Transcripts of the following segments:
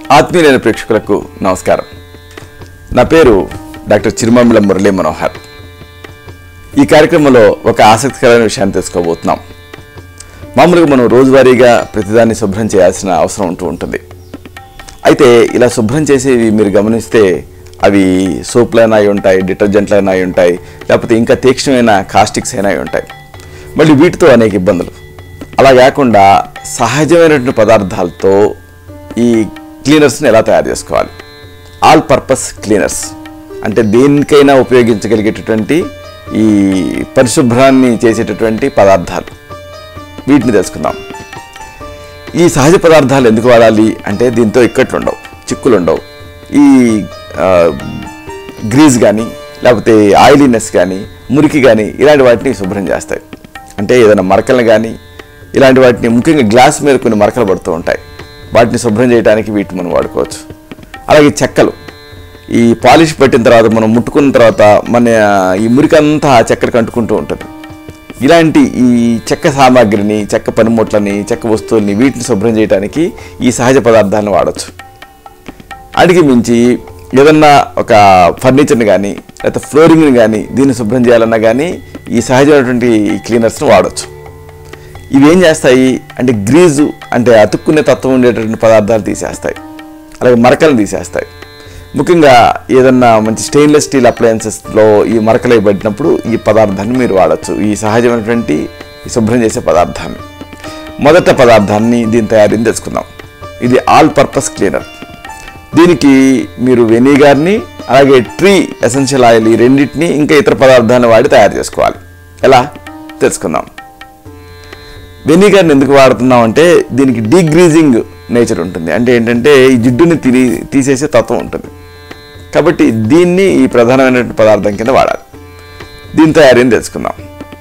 ఆత్మీయులైన ప్రేక్షకులకు నమస్కారం నా పేరు డాక్టర్ చిరుమామిళ మురళీ మనోహర్ ఈ కార్యక్రమంలో ఒక ఆసక్తికరమైన విషయాన్ని తెలుసుకోబోతున్నాం మామూలుగా మనం రోజువారీగా ప్రతిదాన్ని శుభ్రం చేయాల్సిన అవసరం ఉంటూ ఉంటుంది అయితే ఇలా శుభ్రం చేసేవి మీరు గమనిస్తే అవి సోప్లైనా అయి ఉంటాయి డిటర్జెంట్లైనా అయి ఉంటాయి లేకపోతే ఇంకా తీక్ష్ణమైన కాస్టిక్స్ అయినా అయి ఉంటాయి మళ్ళీ వీటితో అనేక ఇబ్బందులు అలా కాకుండా సహజమైనటువంటి పదార్థాలతో ఈ క్లీనర్స్ని ఎలా తయారు చేసుకోవాలి ఆల్ పర్పస్ క్లీనర్స్ అంటే దేనికైనా ఉపయోగించగలిగేటటువంటి ఈ పరిశుభ్రాన్ని చేసేటటువంటి పదార్థాలు వీటిని తెలుసుకుందాం ఈ సహజ పదార్థాలు ఎందుకు వాడాలి అంటే దీంతో ఇక్కట్లు ఉండవు చిక్కులు ఉండవు ఈ ఆ, గ్రీజ్ కానీ లేకపోతే ఆయిలీనెస్ కానీ మురికి కానీ ఇలాంటి వాటిని శుభ్రం చేస్తాయి అంటే ఏదైనా మరకలను కానీ ఇలాంటి వాటిని ముఖ్యంగా గ్లాస్ మీద కొన్ని మరకలు పడుతూ ఉంటాయి వాటిని శుభ్రం చేయడానికి వీటిని మనం వాడుకోవచ్చు అలాగే చెక్కలు ఈ పాలిష్ పెట్టిన తర్వాత మనం ముట్టుకున్న తర్వాత మన ఈ మురికంతా ఆ చెక్కడికి అంటుకుంటూ ఉంటుంది ఇలాంటి ఈ చెక్క సామాగ్రిని చెక్క పనిముట్లని చెక్క వస్తువుల్ని వీటిని శుభ్రం చేయడానికి ఈ సహజ పదార్థాలను వాడచ్చు అడిగి మించి ఏదన్నా ఒక ఫర్నిచర్ని కానీ లేకపోతే ఫ్లోరింగ్ని కానీ దీన్ని శుభ్రం చేయాలన్నా కానీ ఈ సహజమైనటువంటి క్లీనర్స్ని వాడచ్చు ఇవి ఏం చేస్తాయి అంటే గ్రీజు అంటే అతుక్కునే తత్వం ఉండేటటువంటి పదార్థాలు తీసేస్తాయి అలాగే మరకలను తీసేస్తాయి ముఖ్యంగా ఏదన్నా మంచి స్టెయిన్లెస్ స్టీల్ అప్లయన్సెస్లో ఈ మరకలు అవి పట్టినప్పుడు ఈ పదార్థాన్ని మీరు వాడచ్చు ఈ సహజమైనటువంటి ఈ శుభ్రం చేసే పదార్థాన్ని మొదట పదార్థాన్ని దీని తయారీని తెలుసుకుందాం ఇది ఆల్ పర్పస్ క్లీనర్ దీనికి మీరు వెనిగర్ని అలాగే ట్రీ ఎసెన్షియల్ ఆయిల్ ఈ రెండింటిని ఇంకా ఇతర పదార్థాలను వాడి తయారు చేసుకోవాలి ఎలా తెలుసుకుందాం వెనిగర్ని ఎందుకు వాడుతున్నాం అంటే దీనికి డీగ్రీజింగ్ నేచర్ ఉంటుంది అంటే ఏంటంటే ఈ జిడ్డుని తిని తీసేసే తత్వం ఉంటుంది కాబట్టి దీన్ని ఈ ప్రధానమైనటువంటి పదార్థం కింద వాడాలి దీని తయారీని తెలుసుకుందాం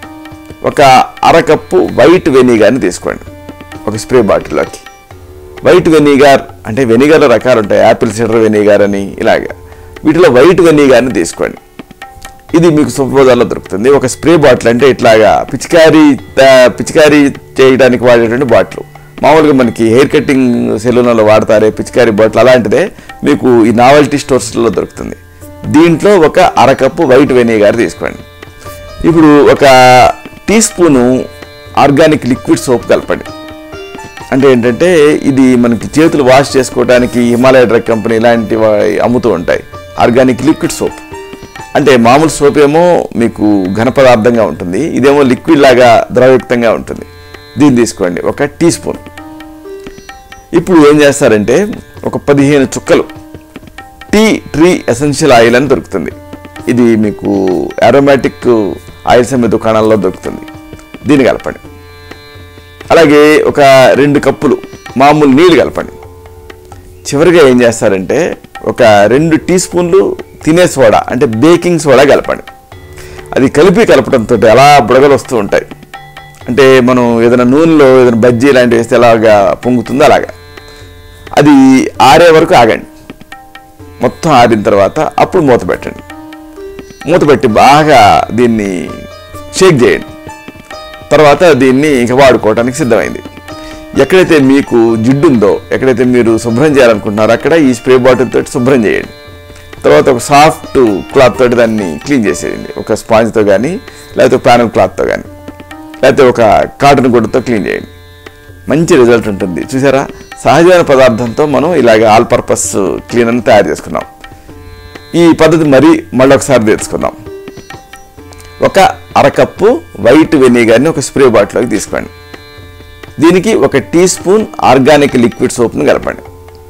ఒక అరకప్పు వైట్ వెనిగర్ని తీసుకోండి ఒక స్ప్రే బాటిల్లోకి వైట్ వెనిగర్ అంటే వెనిగర్ల రకాలు ఉంటాయి యాపిల్ సిడర్ వెనిగర్ అని ఇలాగా వీటిలో వైట్ వెనిగర్ని తీసుకోండి ఇది మీకు సూపర్ బజార్లో దొరుకుతుంది ఒక స్ప్రే బాటిల్ అంటే ఇట్లాగా పిచికారీ తా- పిచికారీ చేయడానికి వాడేటువంటి బాటిల్ మామూలుగా మనకి హెయిర్ కటింగ్ సెలూన్లలో వాడతారే పిచికారీ బాటిల్ అలాంటిదే మీకు ఈ నావల్టీ స్టోర్స్లో దొరుకుతుంది దీంట్లో ఒక అరకప్పు వైట్ వెనిగర్ తీసుకోండి ఇప్పుడు ఒక teaspoon organic liquid soap కలపండి అంటే ఏంటంటే ఇది మనకి చేతులు వాష్ చేసుకోవడానికి హిమాలయ డ్రగ్ కంపెనీ ఇలాంటివి అమ్ముతూ ఉంటాయి ఆర్గానిక్ లిక్విడ్ సోప్ అంటే మామూలు సోప్ ఏమో మీకు ఘన పదార్థంగా ఉంటుంది ఇదేమో లిక్విడ్ లాగా ద్రవయుక్తంగా ఉంటుంది దీన్ని తీసుకోండి ఒక టీ స్పూన్ ఇప్పుడు ఏం చేస్తారంటే ఒక పదిహేను చుక్కలు టీ ట్రీ ఎసెన్షియల్ ఆయిల్ అని దొరుకుతుంది ఇది మీకు అరోమాటిక్ ఆయిల్స్ అమ్మే దుకాణాల్లో దొరుకుతుంది దీన్ని కలపండి అలాగే ఒక రెండు కప్పులు మామూలు నీళ్ళు కలపండి చివరిగా ఏం చేస్తారంటే ఒక రెండు టీ స్పూన్లు తినే సోడా అంటే బేకింగ్ సోడా కలపండి అది కలిపి కలపడంతో అలా బుడగలు వస్తూ ఉంటాయి అంటే మనం ఏదైనా నూనెలో ఏదైనా బజ్జీ ఇలాంటివి వేస్తే ఎలాగా పొంగుతుందో అలాగా అది ఆరే వరకు ఆగండి మొత్తం ఆరిన తర్వాత అప్పుడు మూత పెట్టండి మూత పెట్టి బాగా దీన్ని షేక్ చేయండి తర్వాత దీన్ని ఇక వాడుకోవడానికి సిద్ధమైంది ఎక్కడైతే మీకు జిడ్డు ఉందో ఎక్కడైతే మీరు శుభ్రం చేయాలనుకుంటున్నారో అక్కడ ఈ స్ప్రే బాటిల్ తోటి శుభ్రం చేయండి తర్వాత ఒక సాఫ్ట్ క్లాత్ తోటి దాన్ని క్లీన్ చేసేయండి ఒక స్పాంజ్తో కానీ లేకపోతే ప్యానల్ క్లాత్తో కానీ లేకపోతే ఒక కాటన్ గుడ్డతో క్లీన్ చేయండి మంచి రిజల్ట్ ఉంటుంది చూసారా సహజమైన పదార్థంతో మనం ఇలాగ ఆల్ పర్పస్ క్లీనర్ని తయారు చేసుకున్నాం ఈ పద్ధతి మరీ మళ్ళీ ఒకసారి తెలుసుకుందాం ఒక అరకప్పు వైట్ వెనిగర్ని ఒక స్ప్రే బాటిల్లోకి తీసుకోండి దీనికి ఒక టీ స్పూన్ ఆర్గానిక్ లిక్విడ్ సోప్ను కలపండి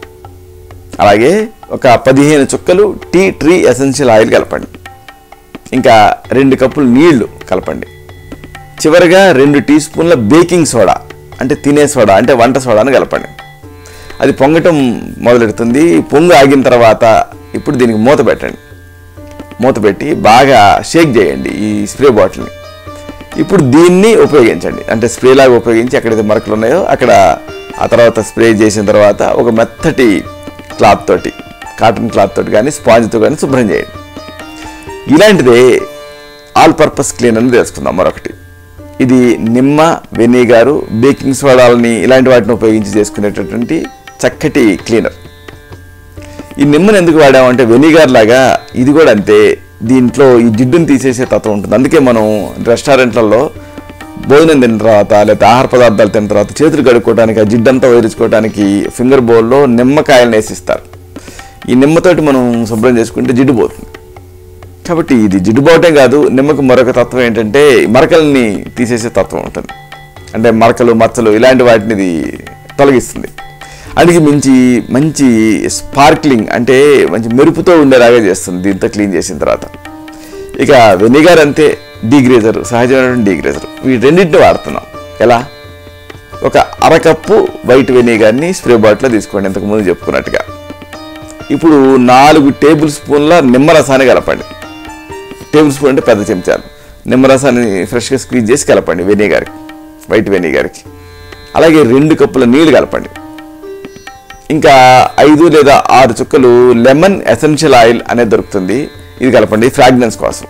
అలాగే ఒక పదిహేను చుక్కలు టీ ట్రీ ఎసెన్షియల్ ఆయిల్ కలపండి ఇంకా రెండు కప్పులు నీళ్లు కలపండి చివరిగా రెండు టీ స్పూన్ల బేకింగ్ సోడా అంటే తినే సోడా అంటే వంట సోడాను కలపండి అది పొంగటం మొదలెడుతుంది పొంగు ఆగిన తర్వాత ఇప్పుడు దీనికి మూత పెట్టండి మూత పెట్టి బాగా షేక్ చేయండి ఈ స్ప్రే బాటిల్ని ఇప్పుడు దీన్ని ఉపయోగించండి అంటే స్ప్రే లాగా ఉపయోగించి ఎక్కడైతే మరకలు ఉన్నాయో అక్కడ ఆ తర్వాత స్ప్రే చేసిన తర్వాత ఒక మెత్తటి క్లాత్ తోటి కాటన్ క్లాత్ తోటి కానీ స్పాంజ్తో కానీ శుభ్రం చేయండి ఇలాంటిదే ఆల్ పర్పస్ క్లీనర్ అని తెలుసుకుందాం మరొకటి ఇది నిమ్మ వెనిగారు బేకింగ్ సోడాలని ఇలాంటి వాటిని ఉపయోగించి చేసుకునేటటువంటి చక్కటి క్లీనర్ ఈ నిమ్మని ఎందుకు వాడామంటే వెనిగర్ లాగా ఇది కూడా అంతే దీంట్లో ఈ జిడ్డుని తీసేసే తత్వం ఉంటుంది అందుకే మనం రెస్టారెంట్లలో భోజనం తిన్న తర్వాత లేకపోతే ఆహార పదార్థాలు తిన్న తర్వాత చేతులు కడుక్కోవడానికి ఆ జిడ్డంతా వదిలించుకోవడానికి ఫింగర్ బౌల్లో నిమ్మకాయలు వేసిస్తారు ఈ నిమ్మతోటి మనం శుభ్రం చేసుకుంటే జిడ్డు పోతుంది కాబట్టి ఇది జిడ్డుబాటే కాదు నిమ్మకు మరొక తత్వం ఏంటంటే మరకల్ని తీసేసే తత్వం ఉంటుంది అంటే మరకలు మచ్చలు ఇలాంటి వాటిని ఇది తొలగిస్తుంది అందుకే మించి మంచి స్పార్క్లింగ్ అంటే మంచి మెరుపుతో ఉండేలాగా చేస్తుంది దీంతో క్లీన్ చేసిన తర్వాత ఇక వెనిగర్ అంతే డీగ్రేజర్ సహజమైన డీగ్రేజర్ ఈ రెండింటిని వాడుతున్నాం ఎలా ఒక అరకప్పు వైట్ వెనిగర్ని స్ప్రే బాటిల్లో తీసుకోండి ఇంతకుముందు చెప్పుకున్నట్టుగా ఇప్పుడు నాలుగు టేబుల్ స్పూన్ల నిమ్మరసాన్ని కలపండి టేబుల్ స్పూన్ అంటే పెద్ద చెంచాలు నిమ్మరసాన్ని ఫ్రెష్గా స్క్వీజ్ చేసి కలపండి వెనిగర్కి వైట్ వెనిగర్కి అలాగే రెండు కప్పుల నీళ్లు కలపండి ఇంకా ఐదు లేదా ఆరు చుక్కలు లెమన్ ఎసెన్షియల్ ఆయిల్ అనేది దొరుకుతుంది ఇది కలపండి ఫ్రాగ్రెన్స్ కోసం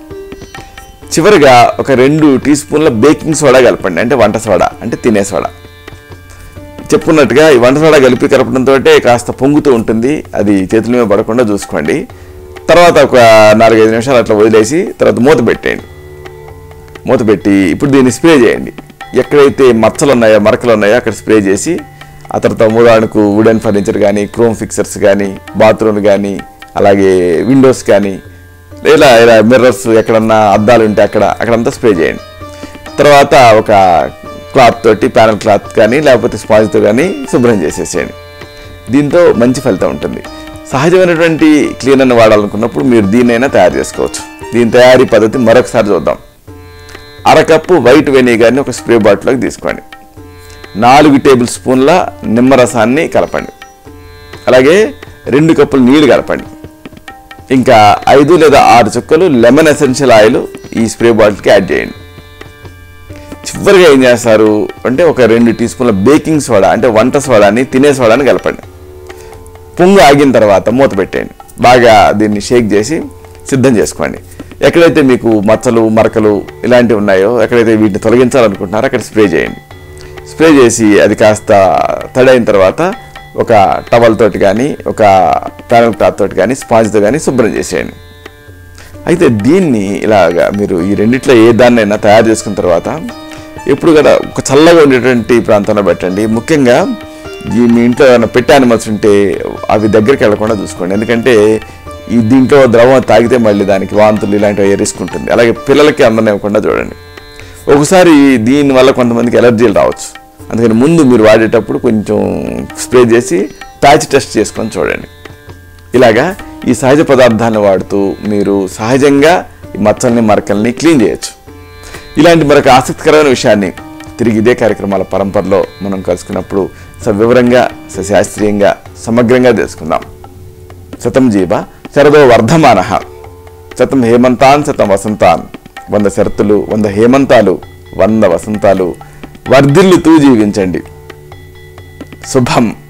చివరిగా ఒక రెండు టీ స్పూన్ల బేకింగ్ సోడా కలపండి అంటే వంట సోడా అంటే తినే సోడా చెప్పుకున్నట్టుగా ఈ వంట సోడా కలిపి కలపడంతో కాస్త పొంగుతూ ఉంటుంది అది చేతుల మీద పడకుండా చూసుకోండి తర్వాత ఒక నాలుగైదు నిమిషాలు అట్లా వదిలేసి తర్వాత మూత పెట్టేయండి మూత పెట్టి ఇప్పుడు దీన్ని స్ప్రే చేయండి ఎక్కడైతే మచ్చలు ఉన్నాయో మరకలు ఉన్నాయో అక్కడ స్ప్రే చేసి ఆ తర్వాత ఉదాహరణకు వుడెన్ ఫర్నిచర్ కానీ క్రోమ్ ఫిక్సర్స్ కానీ బాత్రూమ్ కానీ అలాగే విండోస్ కానీ ఇలా ఇలా మిర్రర్స్ ఎక్కడన్నా అద్దాలు ఉంటే అక్కడ అక్కడంతా స్ప్రే చేయండి తర్వాత ఒక క్లాత్ తోటి ప్యానల్ క్లాత్ కానీ లేకపోతే స్పాంజ్తో కానీ శుభ్రం చేసేసేయండి దీంతో మంచి ఫలితం ఉంటుంది సహజమైనటువంటి క్లీనర్ని వాడాలనుకున్నప్పుడు మీరు దీన్నైనా తయారు చేసుకోవచ్చు దీని తయారీ పద్ధతి మరొకసారి చూద్దాం అరకప్పు వైట్ వెనిగర్ని ఒక స్ప్రే బాటిల్లోకి తీసుకోండి నాలుగు టేబుల్ స్పూన్ల నిమ్మరసాన్ని కలపండి అలాగే రెండు కప్పులు నీళ్లు కలపండి ఇంకా ఐదు లేదా ఆరు చుక్కలు లెమన్ ఎసెన్షియల్ ఆయిల్ ఈ స్ప్రే బాటిల్కి యాడ్ చేయండి చివరిగా ఏం చేస్తారు అంటే ఒక రెండు టీ స్పూన్ల బేకింగ్ సోడా అంటే వంట సోడాని తినే సోడాని కలపండి పొంగు ఆగిన తర్వాత మూత పెట్టేయండి బాగా దీన్ని షేక్ చేసి సిద్ధం చేసుకోండి ఎక్కడైతే మీకు మచ్చలు మరకలు ఇలాంటివి ఉన్నాయో ఎక్కడైతే వీటిని తొలగించాలనుకుంటున్నారో అక్కడ స్ప్రే చేయండి స్ప్రే చేసి అది కాస్త తడైన తర్వాత ఒక టవల్ తోటి కానీ ఒక ప్యానల్ క్లాత్ తోటి కానీ స్పాంజ్తో కానీ శుభ్రం చేసేయండి అయితే దీన్ని ఇలాగా మీరు ఈ రెండిట్లో ఏ దాన్నైనా తయారు చేసుకున్న తర్వాత ఎప్పుడు కూడా ఒక చల్లగా ఉండేటువంటి ప్రాంతంలో పెట్టండి ముఖ్యంగా ఈ మీ ఇంట్లో ఏమైనా పెట్టి యానిమల్స్ ఉంటే అవి దగ్గరికి వెళ్లకుండా చూసుకోండి ఎందుకంటే ఈ దీంట్లో ద్రవం తాగితే మళ్ళీ దానికి వాంతులు ఇలాంటివి రిస్క్ ఉంటుంది అలాగే పిల్లలకి అందనివ్వకుండా చూడండి ఒకసారి దీనివల్ల కొంతమందికి ఎలర్జీలు రావచ్చు అందుకని ముందు మీరు వాడేటప్పుడు కొంచెం స్ప్రే చేసి ప్యాచ్ టెస్ట్ చేసుకొని చూడండి ఇలాగా ఈ సహజ పదార్థాలను వాడుతూ మీరు సహజంగా ఈ మచ్చల్ని మరకల్ని క్లీన్ చేయొచ్చు ఇలాంటి మరొక ఆసక్తికరమైన విషయాన్ని తిరిగి ఇదే కార్యక్రమాల పరంపరలో మనం కలుసుకున్నప్పుడు సవివరంగా సశాస్త్రీయంగా సమగ్రంగా తెలుసుకుందాం శతం జీవ శరదో వర్ధమాన శతం హేమంతాన్ శతం వసంతాన్ వంద శరతులు వంద హేమంతాలు వంద వసంతాలు వర్ధిల్లుతూ జీవించండి శుభం